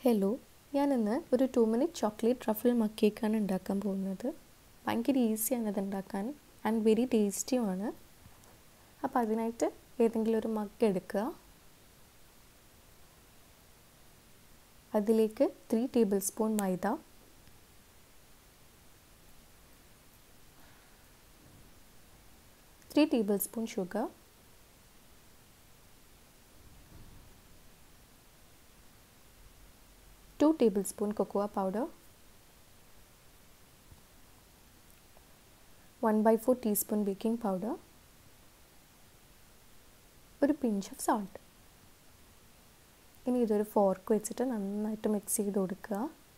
hello ഞാനിന്ന് ഒരു two minute chocolate truffle മക്ക് കേക്കാണ് ഉണ്ടാക്കാൻ പോകുന്നത് ഭയങ്കര ഈസിയാണ് ഇത് ഉണ്ടാക്കാൻ ആൻഡ് വെരി ടേസ്റ്റിയുമാണ് അപ്പോൾ അതിനായിട്ട് ഏതെങ്കിലും ഒരു മഗ് എടുക്കുക അതിലേക്ക് three tablespoon maida three tablespoon sugar two tablespoon cocoa powder one by four teaspoon baking powder ഒരു പിഞ്ച് ഓഫ് സോൾട്ട് ഇനി ഇതൊരു ഫോർക്ക് വെച്ചിട്ട് നന്നായിട്ട് മിക്സ് ചെയ്ത് കൊടുക്കുക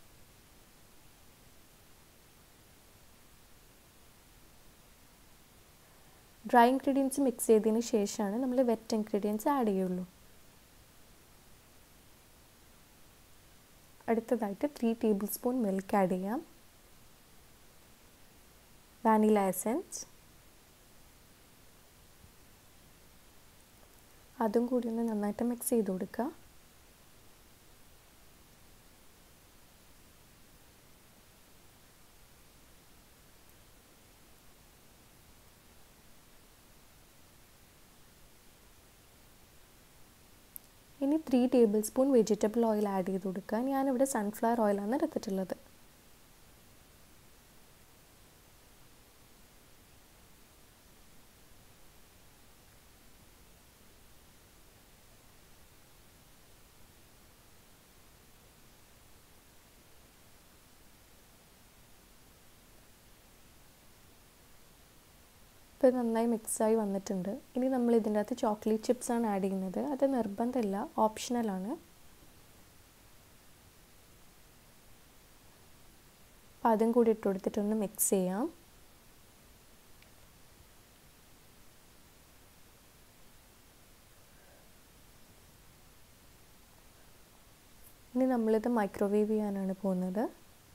ഡ്രൈ ഇൻഗ്രീഡിയൻസ് മിക്സ് ചെയ്തതിന് ശേഷമാണ് നമ്മൾ വെറ്റ് ഇൻഗ്രീഡിയൻസ് ആഡ് ചെയ്യുള്ളൂ അടുത്തതായിട്ട് three tablespoon milk add ചെയ്യാം വാനില എസൻസ് അതും കൂടി ഒന്ന് നന്നായിട്ട് മിക്സ് ചെയ്ത് കൊടുക്കുക ഇനി three tablespoon vegetable oil add ചെയ്ത് കൊടുക്കുക ഞാനിവിടെ സൺഫ്ലവർ ഓയിലാണ് എടുത്തിട്ടുള്ളത് ഇപ്പോൾ നന്നായി മിക്സായി വന്നിട്ടുണ്ട് ഇനി നമ്മൾ ഇതിൻ്റെ അകത്ത് ചോക്ലേറ്റ് ചിപ്സ് ആണ് ആഡ് ചെയ്യുന്നത് അത് നിർബന്ധമില്ല ഓപ്ഷണലാണ് അപ്പം അതും കൂടി ഇട്ട് കൊടുത്തിട്ടൊന്ന് മിക്സ് ചെയ്യാം ഇനി നമ്മളിത് മൈക്രോവേവ് ചെയ്യാനാണ് പോകുന്നത്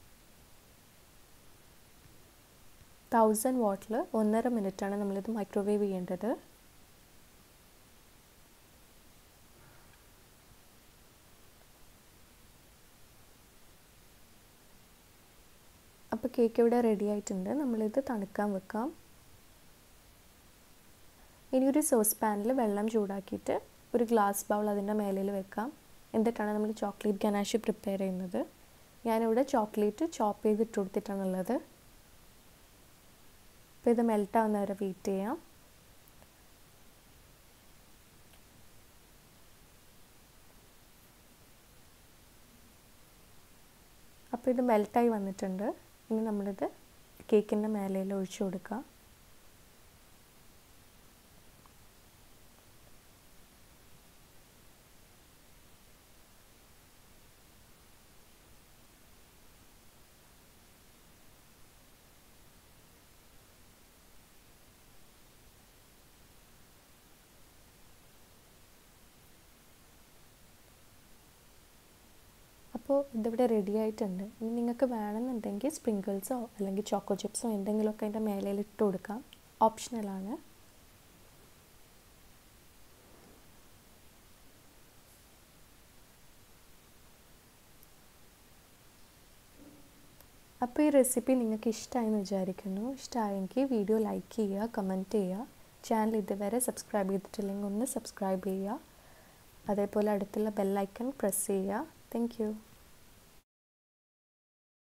തൗസൻഡ് വാട്ടിൽ ഒന്നര മിനിറ്റാണ് നമ്മളിത് മൈക്രോവേവ് ചെയ്യേണ്ടത് അപ്പോൾ കേക്ക് ഇവിടെ റെഡി ആയിട്ടുണ്ട് നമ്മളിത് തണുക്കാൻ വെക്കാം ഇനി ഒരു സോസ് പാനിൽ വെള്ളം ചൂടാക്കിയിട്ട് ഒരു ഗ്ലാസ് ബൗൾ അതിൻ്റെ മേലിൽ വെക്കാം എന്നിട്ടാണ് നമ്മൾ ചോക്ലേറ്റ് ഗനാഷ് പ്രിപ്പയർ ചെയ്യുന്നത് ഞാനിവിടെ ചോക്ലേറ്റ് ചോപ്പ് ചെയ്തിട്ട് കൊടുത്തിട്ടാണുള്ളത് അപ്പോൾ ഇത് മെൽറ്റ് ആവുന്ന വരെ വെയിറ്റ് ചെയ്യാം അപ്പോൾ ഇത് മെൽറ്റായി വന്നിട്ടുണ്ട് ഇനി നമ്മളിത് കേക്കിൻ്റെ മേലയിൽ ഒഴിച്ചു കൊടുക്കുക അപ്പോൾ ഇതിവിടെ റെഡി ആയിട്ടുണ്ട് ഇനി നിങ്ങൾക്ക് വേണമെന്നുണ്ടെങ്കിൽ സ്പ്രിങ്കിൾസോ അല്ലെങ്കിൽ ചോക്കോ ചിപ്സോ എന്തെങ്കിലുമൊക്കെ അതിൻ്റെ മേലയിൽ ഇട്ട് കൊടുക്കാം ഓപ്ഷണലാണ് അപ്പോൾ ഈ റെസിപ്പി നിങ്ങൾക്ക് ഇഷ്ടമായെന്ന് വിചാരിക്കുന്നു ഇഷ്ടമായെങ്കിൽ വീഡിയോ ലൈക്ക് ചെയ്യുക കമൻറ്റ് ചെയ്യുക ചാനൽ ഇതുവരെ സബ്സ്ക്രൈബ് ചെയ്തിട്ടില്ലെങ്കിൽ ഒന്ന് സബ്സ്ക്രൈബ് ചെയ്യുക അതേപോലെ അടുത്തുള്ള ബെല്ലൈക്കൺ പ്രസ് ചെയ്യുക താങ്ക്